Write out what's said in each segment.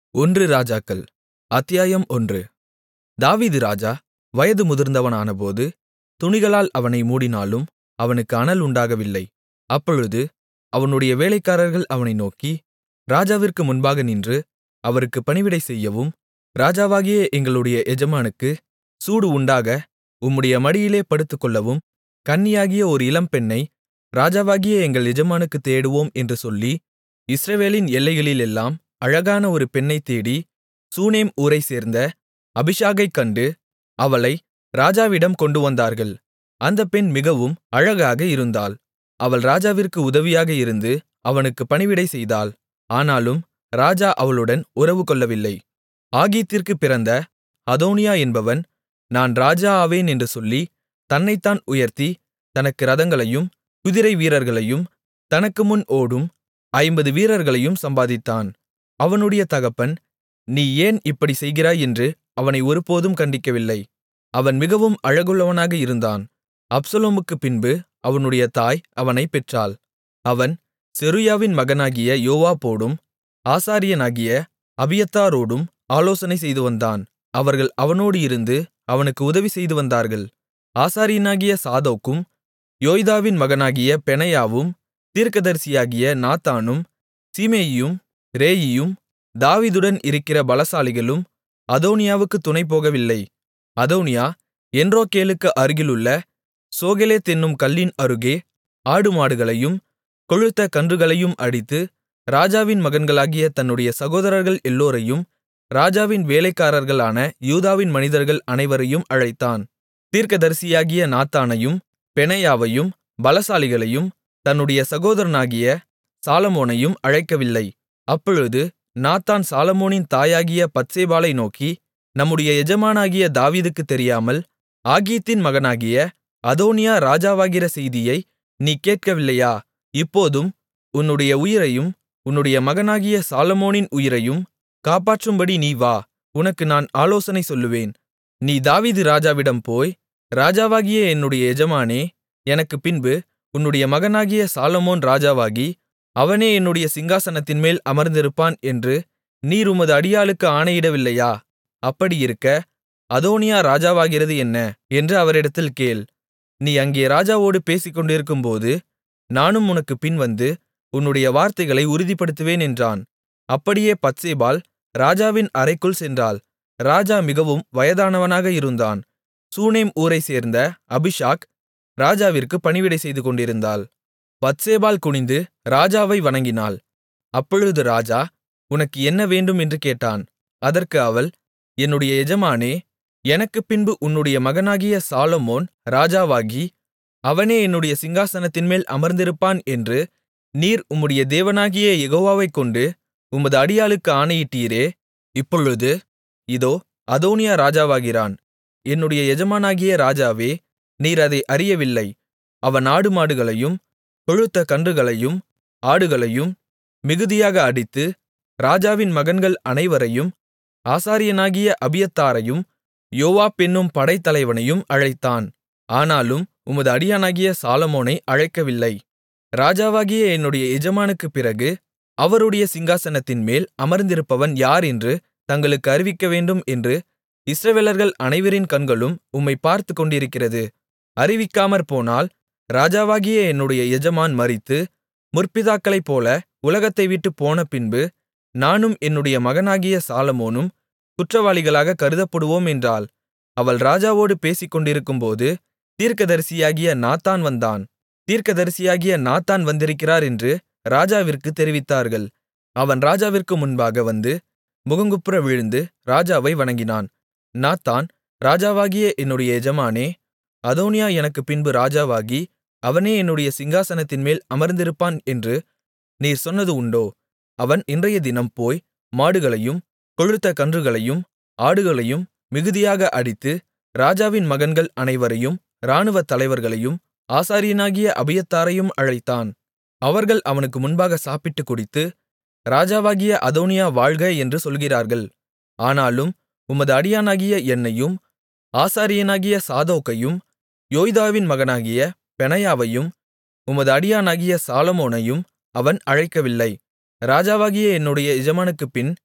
ஒன்று ராஜாக்கள் அத்தியாயம் ஒன்று தாவீது ராஜா வயது முதிர்ந்தவனானபோது துணிகளால் அவனை மூடினாலும் அவனுக்கு அனல் உண்டாகவில்லை அப்பொழுது அவனுடைய வேலைக்காரர்கள் அவனை நோக்கி ராஜாவிற்கு முன்பாக நின்று அவருக்குப் பணிவிடை செய்யவும் ராஜாவாகிய எங்களுடைய எஜமானுக்கு சூடு உண்டாக உம்முடைய மடியிலே படுத்துக்கொள்ளவும் கன்னியாகிய ஒரு இளம்பெண்ணை ராஜாவாகிய எங்கள் எஜமானுக்குத் தேடுவோம் என்று சொல்லி இஸ்ரவேலின் எல்லைகளிலெல்லாம் அழகான ஒரு பெண்ணைத் தேடி சூனேம் ஊரைச்சேர்ந்த அபிஷாகைக் கண்டு அவளை ராஜாவிடம் கொண்டுவந்தார்கள் அந்தப் பெண் மிகவும் அழகாக இருந்தாள் அவள் ராஜாவிற்கு உதவியாக இருந்து அவனுக்குப் பணிவிடை செய்தாள் ஆனாலும் ராஜா அவளுடன் உறவுகொள்ளவில்லை ஆகீத்திற்குப் பிறந்த அதோனியா என்பவன் நான் ராஜா ஆவேன் என்று சொல்லி தன்னைத்தான் உயர்த்தி தனக்கு இரதங்களையும் குதிரை வீரர்களையும் தனக்கு முன் ஓடும் ஐம்பது வீரர்களையும் சம்பாதித்தான் அவனுடைய தகப்பன் நீ ஏன் இப்படிச் செய்கிறாய் என்று அவனை ஒருபோதும் கண்டிக்கவில்லை அவன் மிகவும் அழகுள்ளவனாக இருந்தான் அப்சலோமுக்குப் பின்பு அவனுடைய தாய் அவனைப் பெற்றாள் அவன் செருயாவின் மகனாகிய யோவாபோடும் ஆசாரியனாகிய அபியத்தாரோடும் ஆலோசனை செய்துவந்தான் அவர்கள் அவனோடு இருந்து அவனுக்கு உதவி செய்துவந்தார்கள் ஆசாரியனாகிய சாதோக்கும் யோய்தாவின் மகனாகிய பெனாயாவும் தீர்க்கதரிசியாகிய நாத்தானும் சீமேயியும் ரேயியும் தாவீதுடன் இருக்கிற பலசாலிகளும் அதோனியாவுக்குத் துணைபோகவில்லை அதோனியா என்ரோகேலுக்கு அருகிலுள்ள சோகெலேத் என்னும் கல்லின் அருகே ஆடுமாடுகளையும் கொழுத்த கன்றுகளையும் அடித்து ராஜாவின் மகன்களாகிய தன்னுடைய சகோதரர்கள் எல்லோரையும் ராஜாவின் வேலைக்காரர்களான யூதாவின் மனிதர்கள் அனைவரையும் அழைத்தான் தீர்க்கதரிசியாகிய நாத்தானையும் பெனாயாவையும் பலசாலிகளையும் தன்னுடைய சகோதரனாகிய சாலொமோனையும் அழைக்கவில்லை அப்பொழுது நாத்தான் சாலொமோனின் தாயாகிய பத்சேபாளை நோக்கி நம்முடைய எஜமானாகிய தாவீதுக்குத் தெரியாமல் ஆகீத்தின் மகனாகிய அதோனியா ராஜாவாகிற செய்தியை நீ கேட்கவில்லையா இப்போதும் உன்னுடைய உயிரையும் உன்னுடைய மகனாகிய சாலொமோனின் உயிரையும் காப்பாற்றும்படி நீ வா உனக்கு நான் ஆலோசனை சொல்லுவேன் நீ தாவீது ராஜாவிடம் போய் ராஜாவாகிய என்னுடைய எஜமானே எனக்குப் பின்பு உன்னுடைய மகனாகிய சாலொமோன் ராஜாவாகி அவனே என்னுடைய சிங்காசனத்தின்மேல் அமர்ந்திருப்பான் என்று நீர் உமது அடியாளுக்கு ஆணையிடவில்லையா அப்படியிருக்க அதோனியா ராஜாவாகிறது என்ன என்று அவரிடத்தில் கேள் நீ அங்கே ராஜாவோடு பேசிக்கொண்டிருக்கும்போது நானும் உனக்குப் பின்வந்து உன்னுடைய வார்த்தைகளை உறுதிப்படுத்துவேன் என்றான் அப்படியே பத்சேபாள் ராஜாவின் அறைக்குள் சென்றாள் ராஜா மிகவும் வயதானவனாக இருந்தான் சூனேம் ஊரைச் சேர்ந்த அபிஷாக் ராஜாவிற்கு பணிவிடை செய்து கொண்டிருந்தாள் பத்சேபாள் குனிந்து ராஜாவை வணங்கினாள் அப்பொழுது ராஜா உனக்கு என்ன வேண்டும் என்று கேட்டான் அதற்கு அவள் என்னுடைய எஜமானே எனக்குப் பின்பு உன்னுடைய மகனாகிய சாலொமோன் ராஜாவாகி அவனே என்னுடைய சிங்காசனத்தின்மேல் அமர்ந்திருப்பான் என்று நீர் உம்முடைய தேவனாகிய யெகோவாவைக் கொண்டு உமது அடியாளுக்கு ஆணையிட்டீரே இப்பொழுது இதோ அதோனியா ராஜாவாகிறான் என்னுடைய எஜமானாகிய ராஜாவே நீர் அதை அறியவில்லை அவன் ஆடுமாடுகளையும் கொழுத்த கன்றுகளையும் ஆடுகளையும் மிகுதியாக அடித்து ராஜாவின் மகன்கள் அனைவரையும் ஆசாரியனாகிய அபியத்தாரையும் யோவாப் என்னும் படைத்தலைவனையும் அழைத்தான் ஆனாலும் உமது அடியானாகிய சாலமோனை அழைக்கவில்லை ராஜாவாகிய என்னுடைய எஜமானுக்குப் பிறகு அவருடைய சிங்காசனத்தின்மேல் அமர்ந்திருப்பவன் யார் என்று தங்களுக்கு அறிவிக்கவேண்டும் என்று இஸ்ரவேலர்கள் அனைவரின் கண்களும் உம்மை பார்த்துக் கொண்டிருக்கிறது அறிவிக்காமற்போனால் ராஜாவாகிய என்னுடைய எஜமான் மரித்து முற்பிதாக்களைப்போல உலகத்தை விட்டுப் போன பின்பு நானும் என்னுடைய மகனாகிய சாலமோனும் குற்றவாளிகளாக கருதப்படுவோம் என்றாள் அவள் ராஜாவோடு பேசிக்கொண்டிருக்கும்போது தீர்க்கதரிசியாகிய நாத்தான் வந்தான் தீர்க்கதரிசியாகிய நாத்தான் வந்திருக்கிறார் என்று ராஜாவிற்கு தெரிவித்தார்கள் அவன் ராஜாவிற்கு முன்பாக வந்து முகங்குப்புற விழுந்து ராஜாவை வணங்கினான் நாத்தான் ராஜாவாகிய என்னுடைய எஜமானே அதோனியா எனக்குப் பின்பு ராஜாவாகி அவனே என்னுடைய சிங்காசனத்தின்மேல் அமர்ந்திருப்பான் என்று நீர் சொன்னது உண்டோ அவன் இன்றைய தினம் போய் மாடுகளையும் கொழுத்த கன்றுகளையும் ஆடுகளையும் மிகுதியாக அடித்து ராஜாவின் மகன்கள் அனைவரையும் இராணுவத் தலைவர்களையும் ஆசாரியனாகிய அபியத்தாரையும் அழைத்தான் அவர்கள் அவனுக்கு முன்பாக சாப்பிட்டுக் குடித்து ராஜாவாகிய அதோனியா வாழ்க என்று சொல்கிறார்கள் ஆனாலும் உமது அடியானாகிய என்னையும் ஆசாரியனாகிய சாதோக்கையும் யோய்தாவின் மகனாகிய பெனாயாவையும் உமது அடியானாகிய சாலொமோனையும் அவன் அழைக்கவில்லை ராஜாவாகிய என்னுடைய எஜமானுக்குப் பின்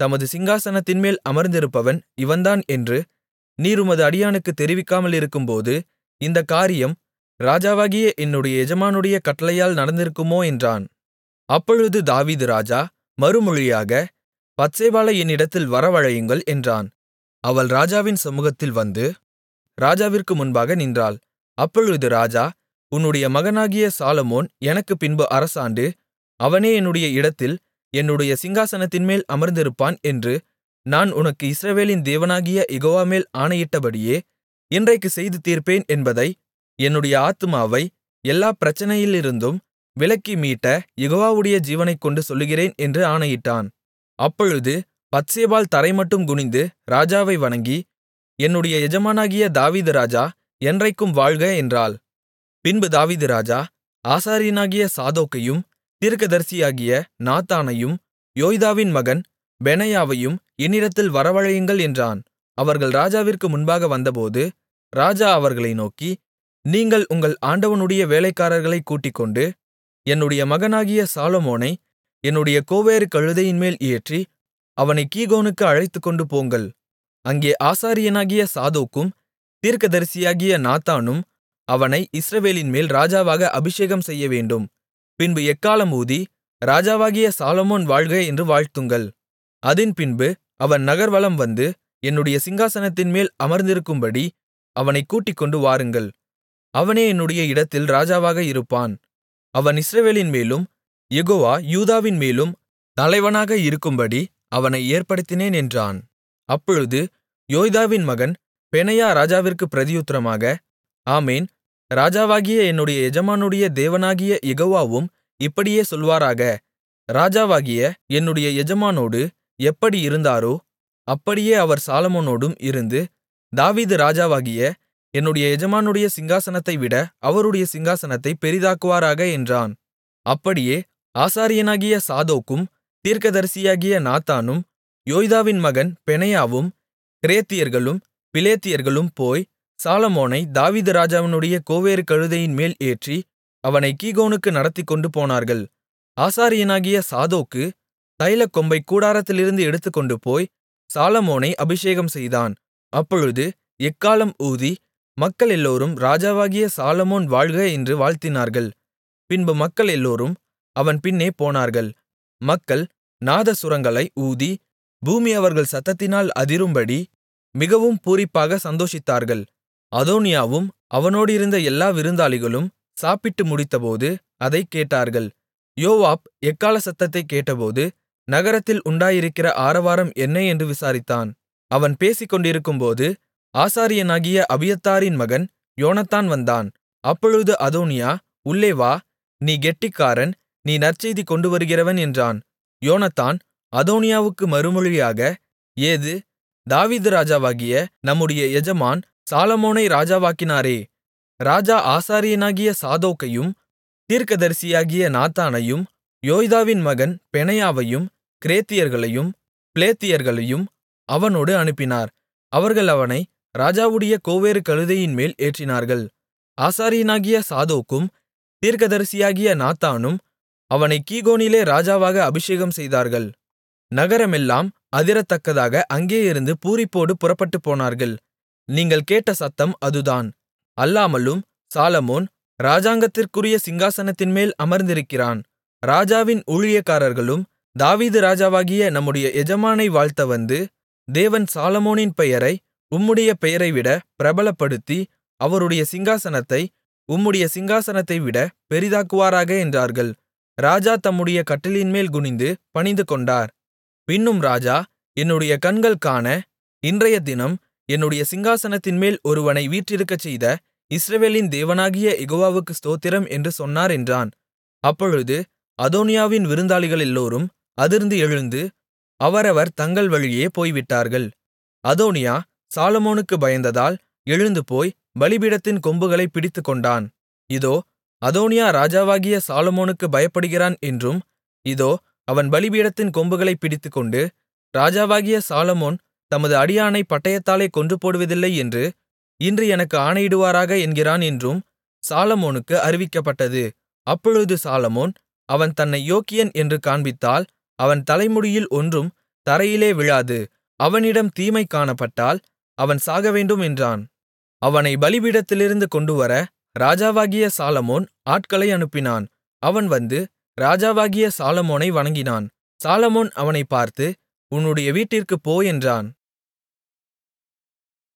தமது சிங்காசனத்தின்மேல் அமர்ந்திருப்பவன் இவன்தான் என்று நீர் உமது அடியானுக்குத் தெரிவிக்காமலிருக்கும்போது இந்தக் காரியம் ராஜாவாகிய என்னுடைய எஜமானுடைய கட்டளையால் நடந்திருக்குமோ என்றான் அப்பொழுது தாவீது ராஜா மறுமொழியாக பத்சேபாளை என்னிடத்தில் வரவழையுங்கள் என்றான் அவள் ராஜாவின் சமுகத்தில் வந்து ராஜாவிற்கு முன்பாக நின்றாள் அப்பொழுது ராஜா உன்னுடைய மகனாகிய சாலொமோன் எனக்குப் பின்பு அரசாண்டு அவனே என்னுடைய இடத்தில் என்னுடைய சிங்காசனத்தின்மேல் அமர்ந்திருப்பான் என்று நான் உனக்கு இஸ்ரவேலின் தேவனாகிய யெகோவா மேல் ஆணையிட்டபடியே இன்றைக்குச் செய்து தீர்ப்பேன் என்பதை என்னுடைய ஆத்துமாவை எல்லாப் பிரச்சனையிலிருந்தும் விலக்கி மீட்ட யெகோவாவுடைய ஜீவனைக்கொண்டு சொல்லுகிறேன் என்று ஆணையிட்டான் அப்பொழுது பத்சேபாள் தரைமட்டும் குனிந்து ராஜாவை வணங்கி என்னுடைய எஜமானாகிய தாவீது ராஜா என்றைக்கும் வாழ்க என்றாள் பின்பு தாவீது ராஜா ஆசாரியனாகிய சாதோக்கையும் தீர்க்கதரிசியாகிய நாத்தானையும் யோய்தாவின் மகன் பெனாயாவையும் என்னிடத்தில் வரவழையுங்கள் என்றான் அவர்கள் ராஜாவிற்கு முன்பாக வந்தபோது ராஜா அவர்களை நோக்கி நீங்கள் உங்கள் ஆண்டவனுடைய வேலைக்காரர்களைக் கூட்டிக்கொண்டு என்னுடைய மகனாகிய சாலொமோனை என்னுடைய கோவேறு கழுதையின்மேல் ஏற்றி அவனைக் கீகோனுக்கு அழைத்துக்கொண்டு போங்கள் அங்கே ஆசாரியனாகிய சாதோக்கும் தீர்க்கதரிசியாகிய நாத்தானும் அவனை இஸ்ரவேலின்மேல் ராஜாவாக அபிஷேகம் செய்யவேண்டும் பின்பு எக்காளம் ஊதி ராஜாவாகிய சாலொமோன் வாழ்க என்று வாழ்த்துங்கள் அதின்பின்பு அவன் நகர்வலம் வந்து என்னுடைய சிங்காசனத்தின்மேல் அமர்ந்திருக்கும்படி அவனைக் கூட்டிக்கொண்டு வாருங்கள் அவனே என்னுடைய இடத்தில் ராஜாவாக இருப்பான் அவன் இஸ்ரவேலின் மேலும் யெகோவா யூதாவின் மேலும் தலைவனாக இருக்கும்படி அவனை ஏற்படுத்தினேன் என்றான் அப்பொழுது யோய்தாவின் மகன் பெனாயா ராஜாவிற்கு பிரதியுத்தரமாக ஆமென் ராஜாவாகிய என்னுடைய எஜமானுடைய தேவனாகிய யெகோவாவும் இப்படியே சொல்வாராக ராஜாவாகிய என்னுடைய எஜமானோடு எப்படி இருந்தாரோ அப்படியே அவர் சாலொமோனோடும் இருந்து தாவீது ராஜாவாகிய என்னுடைய எஜமானுடைய சிங்காசனத்தைவிட அவருடைய சிங்காசனத்தை பெரிதாக்குவாராக என்றான் அப்படியே ஆசாரியனாகிய சாதோக்கும் தீர்க்கதரிசியாகிய நாத்தானும் யோய்தாவின் மகன் பெனாயாவும் கிரேத்தியர்களும் பிலேத்தியர்களும் போய் சாலொமோனை தாவீது ராஜாவினுடைய கோவேறு கழுதையின் மேல் ஏற்றி அவனைக் கீகோனுக்கு நடத்திக்கொண்டு போனார்கள் ஆசாரியனாகிய சாதோக்கு தைலக்கொம்பை கூடாரத்திலிருந்து எடுத்துக்கொண்டு போய் சாலொமோனை அபிஷேகம் செய்தான் அப்பொழுது எக்காளம் ஊதி மக்கள் எல்லோரும் ராஜாவாகிய சாலொமோன் வாழ்க என்று வாழ்த்தினார்கள் பின்பு மக்கள் எல்லோரும் அவன் பின்னே போனார்கள் மக்கள் நாதசுரங்களை ஊதி பூமி அவர்கள் சத்தத்தினால் அதிரும்படி மிகவும் பூரிப்பாக சந்தோஷித்தார்கள் அதோனியாவும் அவனோடிருந்த எல்லா விருந்தாளிகளும் சாப்பிட்டு முடித்தபோது அதைக் கேட்டார்கள் யோவாப் எக்காள சத்தத்தைக் கேட்டபோது நகரத்தில் உண்டாயிருக்கிற ஆரவாரம் என்ன என்று விசாரித்தான் அவன் பேசிக்கொண்டிருக்கும்போது ஆசாரியனாகிய அபியத்தாரின் மகன் யோனத்தான் வந்தான் அப்பொழுது அதோனியா உள்ளே வா நீ கெட்டிக்காரன் நீ நற்செய்தி கொண்டுவருகிறவன் என்றான் யோனத்தான் அதோனியாவுக்கு மறுமொழியாக ஏது தாவீது ராஜாவாகிய நம்முடைய எஜமான் சாலொமோனை ராஜாவாக்கினாரே ராஜா ஆசாரியனாகிய சாதோக்கையும் தீர்க்கதரிசியாகிய நாத்தானையும் யோய்தாவின் மகன் பெனாயாவையும் கிரேத்தியர்களையும் பிலேத்தியர்களையும் அவனோடு அனுப்பினார் அவர்கள் அவனை ராஜாவுடைய கோவேறு கழுதையின்மேல் ஏற்றினார்கள் ஆசாரியனாகிய சாதோக்கும் தீர்க்கதரிசியாகிய நாத்தானும் அவனைக் கீகோனிலே ராஜாவாக அபிஷேகம் செய்தார்கள் நகரமெல்லாம் அதிரத்தக்கதாக அங்கேயிருந்து பூரிப்போடு புறப்பட்டுப் போனார்கள் நீங்கள் கேட்ட சத்தம் அதுதான் அல்லாமலும் சாலமோன் ராஜாங்கத்திற்குரிய சிங்காசனத்தின்மேல் அமர்ந்திருக்கிறான் ராஜாவின் ஊழியக்காரர்களும் தாவீது ராஜாவாகிய நம்முடைய எஜமானை வாழ்த்த வந்து தேவன் சாலமோனின் பெயரை உம்முடைய பெயரைவிட பிரபலப்படுத்தி அவருடைய சிங்காசனத்தை உம்முடைய சிங்காசனத்தைவிட பெரிதாக்குவாராக என்றார்கள் ராஜா தம்முடைய கட்டிலின்மேல் குனிந்து பணிந்துகொண்டார் பின்னும் ராஜா என்னுடைய கண்கள் காண இன்றைய தினம் என்னுடைய சிங்காசனத்தின்மேல் ஒருவனை வீற்றிருக்கச் செய்த இஸ்ரவேலின் தேவனாகிய யெகோவாவுக்கு ஸ்தோத்திரம் என்று சொன்னார் என்றான் அப்பொழுது அதோனியாவின் விருந்தாளிகளெல்லோரும் அதிர்ந்து எழுந்து அவரவர் தங்கள் வழியே போய்விட்டார்கள் அதோனியா சாலொமோனுக்கு பயந்ததால் எழுந்து போய் பலிபீடத்தின் கொம்புகளைப் பிடித்துக்கொண்டான் இதோ அதோனியா ராஜாவாகிய சாலொமோனுக்கு பயப்படுகிறான் என்றும் இதோ அவன் பலிபீடத்தின் கொம்புகளைப் பிடித்துக்கொண்டு ராஜாவாகிய சாலொமோன் தமது அடியானைப் பட்டயத்தாலே கொன்றுபோடுவதில்லை என்று இன்று எனக்கு ஆணையிடுவாராக என்கிறான் என்றும் சாலொமோனுக்கு அறிவிக்கப்பட்டது அப்பொழுது சாலொமோன் அவன் தன்னை யோக்கியன் என்று காண்பித்தால் அவன் தலைமுடியில் ஒன்றும் தரையிலே விழாது அவனிடம் தீமை காணப்பட்டால் அவன் சாகவேண்டும் என்றான் அவனை பலிபீடத்திலிருந்து கொண்டுவர ராஜாவாகிய சாலொமோன் ஆட்களை அனுப்பினான் அவன் வந்து ராஜாவாகிய சாலொமோனை வணங்கினான் சாலொமோன் அவனைப் பார்த்து உன்னுடைய வீட்டிற்குப் போ என்றான்